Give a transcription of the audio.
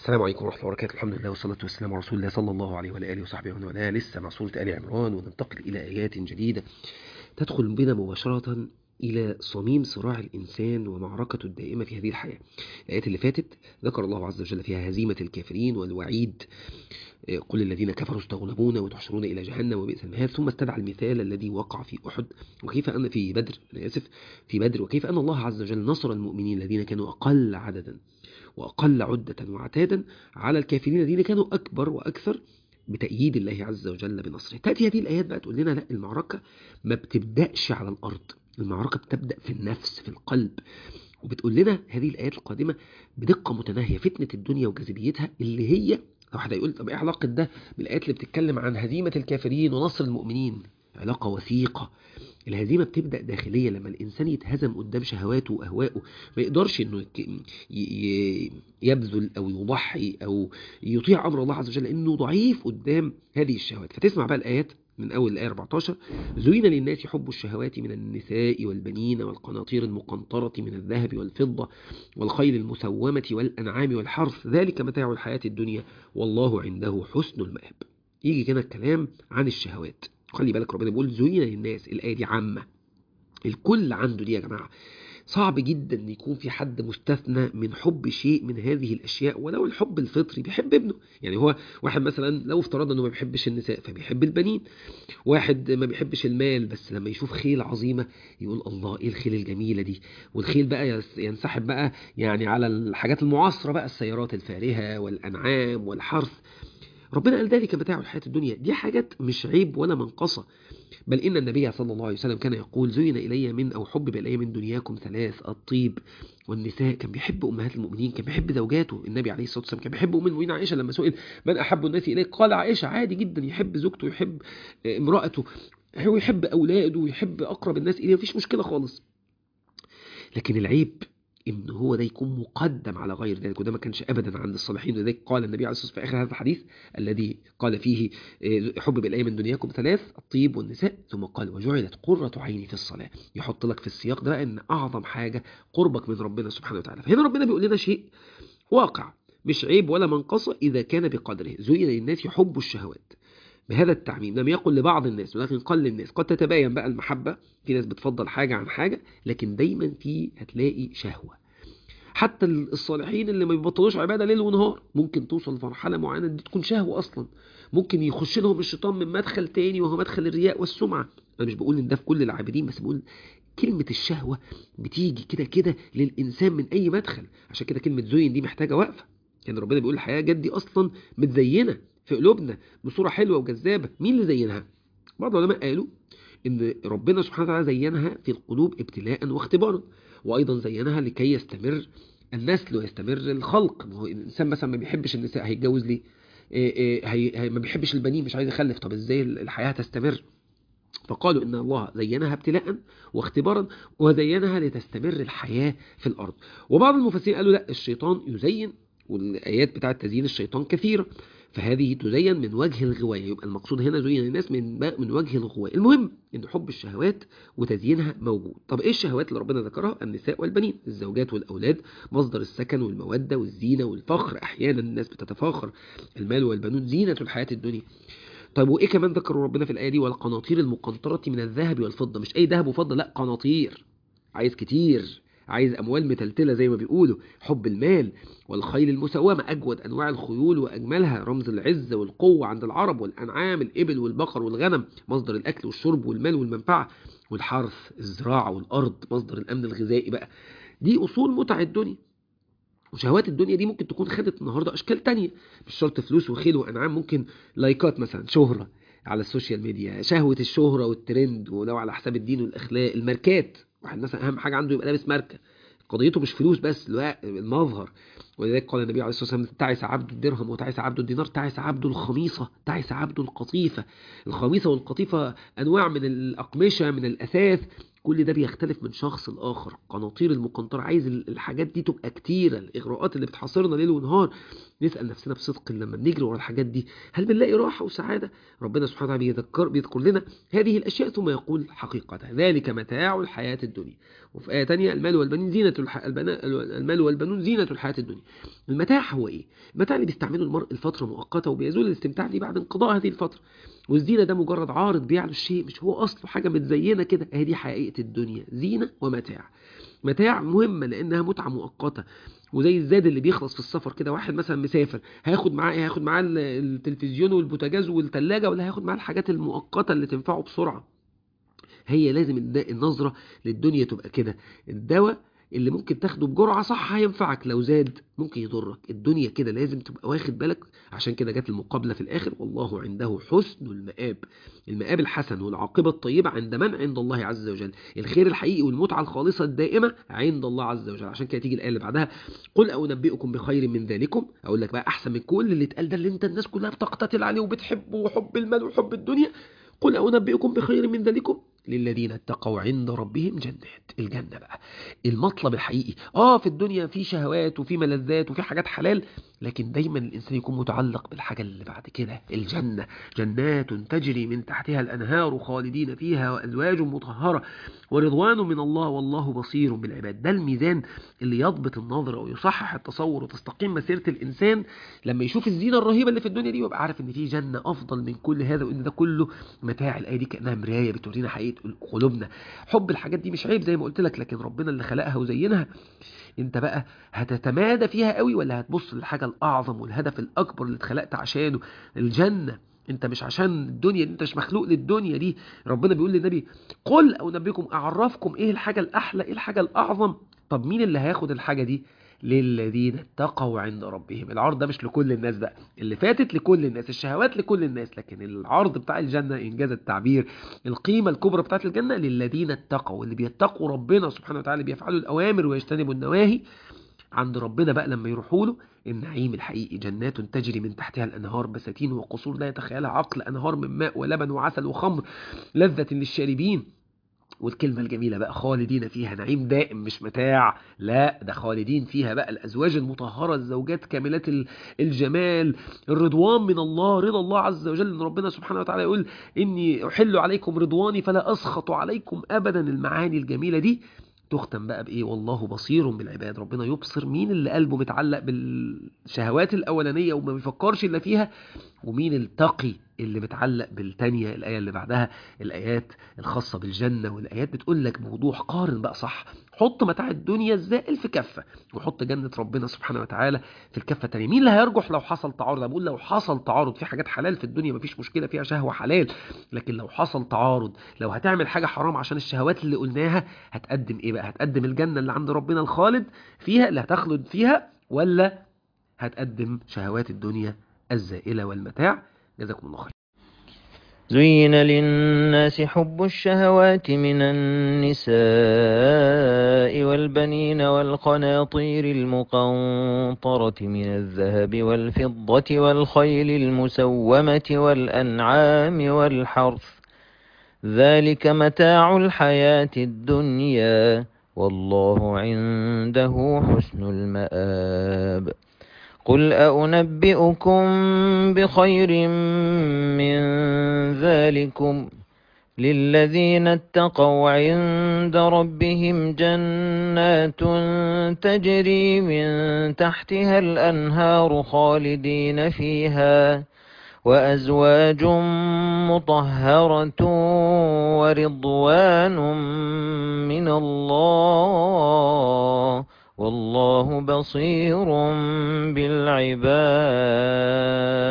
السلام عليكم ورحمة الله وبركاته الحمد لله والصلاة والسلام على رسول الله صلى الله عليه وعلى آله وصحبه ومن والاه لسه مع سورة آل عمران وننتقل إلى آيات جديدة تدخل بنا مباشرة إلى صميم صراع الإنسان ومعركته الدائمة في هذه الحياة الآيات اللي فاتت ذكر الله عز وجل فيها هزيمة الكافرين والوعيد قل الذين كفروا استغلبون وتحشرون إلى جهنم وبئس المهاد ثم استدعى المثال الذي وقع في أحد وكيف أن في بدر أنا آسف في بدر وكيف أن الله عز وجل نصر المؤمنين الذين كانوا أقل عددا وأقل عدة وعتادا على الكافرين الذين كانوا أكبر وأكثر بتأييد الله عز وجل بنصره تأتي هذه الآيات بقى تقول لنا لا المعركة ما بتبدأش على الأرض المعركة بتبدأ في النفس في القلب وبتقول لنا هذه الآيات القادمة بدقة متناهية فتنة الدنيا وجاذبيتها اللي هي لو حد يقول طب ايه علاقة ده بالآيات اللي بتتكلم عن هزيمة الكافرين ونصر المؤمنين علاقة وثيقة الهزيمة بتبدأ داخلية لما الإنسان يتهزم قدام شهواته وأهوائه ما يقدرش إنه يبذل أو يضحي أو يطيع أمر الله عز وجل إنه ضعيف قدام هذه الشهوات فتسمع بقى الآيات من أول الآية 14 زين للناس حب الشهوات من النساء والبنين والقناطير المقنطرة من الذهب والفضة والخيل المسومة والأنعام والحرث ذلك متاع الحياة الدنيا والله عنده حسن المآب يجي كده الكلام عن الشهوات خلي بالك ربنا بيقول زين للناس الآية دي عامة الكل عنده دي يا جماعة صعب جدا ان يكون في حد مستثنى من حب شيء من هذه الاشياء ولو الحب الفطري بيحب ابنه يعني هو واحد مثلا لو افترضنا انه ما بيحبش النساء فبيحب البنين واحد ما بيحبش المال بس لما يشوف خيل عظيمه يقول الله ايه الخيل الجميله دي والخيل بقى ينسحب بقى يعني على الحاجات المعاصره بقى السيارات الفارهه والانعام والحرث ربنا قال ذلك متاع الحياة الدنيا دي حاجات مش عيب ولا منقصة بل إن النبي صلى الله عليه وسلم كان يقول زين إلي من أو حبب إلي من دنياكم ثلاث الطيب والنساء كان بيحب أمهات المؤمنين كان بيحب زوجاته النبي عليه الصلاة والسلام كان بيحب أم المؤمنين عائشة لما سئل من أحب الناس إليه قال عائشة عادي جدا يحب زوجته يحب امرأته هو يحب أولاده ويحب أقرب الناس إليه مفيش مشكلة خالص لكن العيب ان هو ده يكون مقدم على غير ذلك وده ما كانش ابدا عند الصالحين ولذلك قال النبي عليه الصلاه والسلام في اخر هذا الحديث الذي قال فيه حبب الي من دنياكم ثلاث الطيب والنساء ثم قال وجعلت قره عيني في الصلاه يحط لك في السياق ده ان اعظم حاجه قربك من ربنا سبحانه وتعالى فهنا ربنا بيقول لنا شيء واقع مش عيب ولا منقصه اذا كان بقدره زين للناس حب الشهوات بهذا التعميم لم يقل لبعض الناس ولكن قال للناس قد تتباين بقى المحبة في ناس بتفضل حاجة عن حاجة لكن دايما في هتلاقي شهوة حتى الصالحين اللي ما بيبطلوش عبادة ليل ونهار ممكن توصل لمرحلة معينة دي تكون شهوة أصلا ممكن يخش لهم الشيطان من مدخل تاني وهو مدخل الرياء والسمعة أنا مش بقول إن ده في كل العابدين بس بقول كلمة الشهوة بتيجي كده كده للإنسان من أي مدخل عشان كده كلمة زين دي محتاجة وقفة يعني ربنا بيقول الحياة جد دي أصلا متزينة في قلوبنا بصورة حلوة وجذابة مين اللي زينها بعض العلماء قالوا ان ربنا سبحانه وتعالى زينها في القلوب ابتلاء واختبارا وايضا زينها لكي يستمر النسل ويستمر الخلق ما هو الانسان مثلا ما بيحبش النساء هيتجوز ليه إيه إيه هي هي ما بيحبش البنين مش عايز يخلف طب ازاي الحياة تستمر فقالوا ان الله زينها ابتلاء واختبارا وزينها لتستمر الحياة في الارض وبعض المفسرين قالوا لا الشيطان يزين والايات بتاعه تزيين الشيطان كثيره فهذه تزين من وجه الغواية يبقى المقصود هنا زين الناس من من وجه الغواية المهم ان حب الشهوات وتزيينها موجود طب ايه الشهوات اللي ربنا ذكرها النساء والبنين الزوجات والاولاد مصدر السكن والمودة والزينة والفخر احيانا الناس بتتفاخر المال والبنون زينة الحياة الدنيا طيب وايه كمان ذكروا ربنا في الايه دي والقناطير المقنطرة من الذهب والفضة مش اي ذهب وفضة لا قناطير عايز كتير عايز أموال متلتلة زي ما بيقولوا حب المال والخيل المسومة أجود أنواع الخيول وأجملها رمز العزة والقوة عند العرب والأنعام الإبل والبقر والغنم مصدر الأكل والشرب والمال والمنفعة والحرث الزراعة والأرض مصدر الأمن الغذائي بقى دي أصول متع الدنيا وشهوات الدنيا دي ممكن تكون خدت النهاردة أشكال تانية مش شرط فلوس وخيل وأنعام ممكن لايكات مثلا شهرة على السوشيال ميديا شهوة الشهرة والترند ولو على حساب الدين والأخلاق الماركات واحد مثلا اهم حاجه عنده يبقى لابس ماركه قضيته مش فلوس بس المظهر ولذلك قال النبي عليه الصلاه والسلام تعس عبد الدرهم وتعس عبد الدينار تعس عبد الخميصه تعس عبد القطيفه الخميصه والقطيفه انواع من الاقمشه من الاثاث كل ده بيختلف من شخص لاخر قناطير المقنطره عايز الحاجات دي تبقى كتيره الاغراءات اللي بتحاصرنا ليل ونهار نسأل نفسنا بصدق لما بنجري ورا الحاجات دي هل بنلاقي راحة وسعادة ربنا سبحانه وتعالى بيذكر بيذكر لنا هذه الأشياء ثم يقول حقيقة ذلك متاع الحياة الدنيا وفي آية تانية المال والبنين زينة الح... البنا... المال والبنون زينة الحياة الدنيا المتاع هو إيه؟ المتاع اللي بيستعمله المرء الفترة مؤقتة وبيزول الاستمتاع دي بعد انقضاء هذه الفترة والزينة ده مجرد عارض بيعلو الشيء مش هو أصله حاجة متزينة كده هي دي حقيقة الدنيا زينة ومتاع متاع مهمة لأنها متعة مؤقتة وزي الزاد اللي بيخلص في السفر كده واحد مثلا مسافر هياخد معاه هياخد معاه التلفزيون والبوتاجاز والثلاجة ولا هياخد معاه الحاجات المؤقتة اللي تنفعه بسرعة هي لازم النظرة للدنيا تبقى كده الدواء اللي ممكن تاخده بجرعة صح هينفعك لو زاد ممكن يضرك الدنيا كده لازم تبقى واخد بالك عشان كده جت المقابلة في الآخر والله عنده حسن المآب المآب الحسن والعاقبة الطيبة عند من عند الله عز وجل الخير الحقيقي والمتعة الخالصة الدائمة عند الله عز وجل عشان كده تيجي الآية اللي بعدها قل أو نبئكم بخير من ذلكم أقول لك بقى أحسن من كل اللي اتقال ده اللي انت الناس كلها بتقتتل عليه وبتحبه وحب المال وحب الدنيا قل أنبئكم بخير من ذلكم للذين اتقوا عند ربهم جنات الجنة بقى المطلب الحقيقي اه في الدنيا في شهوات وفي ملذات وفي حاجات حلال لكن دايما الإنسان يكون متعلق بالحاجة اللي بعد كده الجنة جنات تجري من تحتها الأنهار خالدين فيها وأزواج مطهرة ورضوان من الله والله بصير بالعباد ده الميزان اللي يضبط النظر ويصحح التصور وتستقيم مسيرة الإنسان لما يشوف الزينة الرهيبة اللي في الدنيا دي ويبقى عارف إن في جنة أفضل من كل هذا وإن ده كله متاع الآية دي كأنها مراية بتورينا حقيقة قلوبنا حب الحاجات دي مش عيب زي ما قلت لك لكن ربنا اللي خلقها وزينها انت بقى هتتمادى فيها قوي ولا هتبص للحاجة الأعظم والهدف الأكبر اللي اتخلقت عشانه الجنة انت مش عشان الدنيا انت مش مخلوق للدنيا دي ربنا بيقول للنبي قل او نبيكم اعرفكم ايه الحاجة الاحلى ايه الحاجة الاعظم طب مين اللي هياخد الحاجة دي للذين اتقوا عند ربهم العرض ده مش لكل الناس بقى اللي فاتت لكل الناس الشهوات لكل الناس لكن العرض بتاع الجنة إنجاز التعبير القيمة الكبرى بتاعت الجنة للذين اتقوا اللي بيتقوا ربنا سبحانه وتعالى بيفعلوا الأوامر ويجتنبوا النواهي عند ربنا بقى لما يروحوا له النعيم الحقيقي جنات تجري من تحتها الأنهار بساتين وقصور لا يتخيلها عقل أنهار من ماء ولبن وعسل وخمر لذة للشاربين والكلمة الجميلة بقى خالدين فيها نعيم دائم مش متاع لا ده خالدين فيها بقى الأزواج المطهرة الزوجات كاملات الجمال الرضوان من الله رضا الله عز وجل ان ربنا سبحانه وتعالى يقول إني أحل عليكم رضواني فلا أسخط عليكم أبدا المعاني الجميلة دي تختم بقى بإيه والله بصير بالعباد ربنا يبصر مين اللي قلبه متعلق بالشهوات الأولانية وما بيفكرش إلا فيها ومين التقي اللي متعلق بالتانية الآية اللي بعدها الآيات الخاصة بالجنة والآيات بتقول لك بوضوح قارن بقى صح حط متاع الدنيا الزائل في كفة وحط جنة ربنا سبحانه وتعالى في الكفة التانية مين اللي هيرجح لو حصل تعارض أنا بقول لو حصل تعارض في حاجات حلال في الدنيا مفيش مشكلة فيها شهوة حلال لكن لو حصل تعارض لو هتعمل حاجة حرام عشان الشهوات اللي قلناها هتقدم ايه بقى هتقدم الجنة اللي عند ربنا الخالد فيها اللي هتخلد فيها ولا هتقدم شهوات الدنيا الزائلة والمتاع جزاكم الله خير زين للناس حب الشهوات من النساء والبنين والقناطير المقنطرة من الذهب والفضة والخيل المسومة والأنعام والحرث ذلك متاع الحياة الدنيا والله عنده حسن المآب قل أنبئكم بخير من ذلكم للذين اتقوا عند ربهم جنات تجري من تحتها الأنهار خالدين فيها وأزواج مطهرة ورضوان من الله والله بصير بالعباد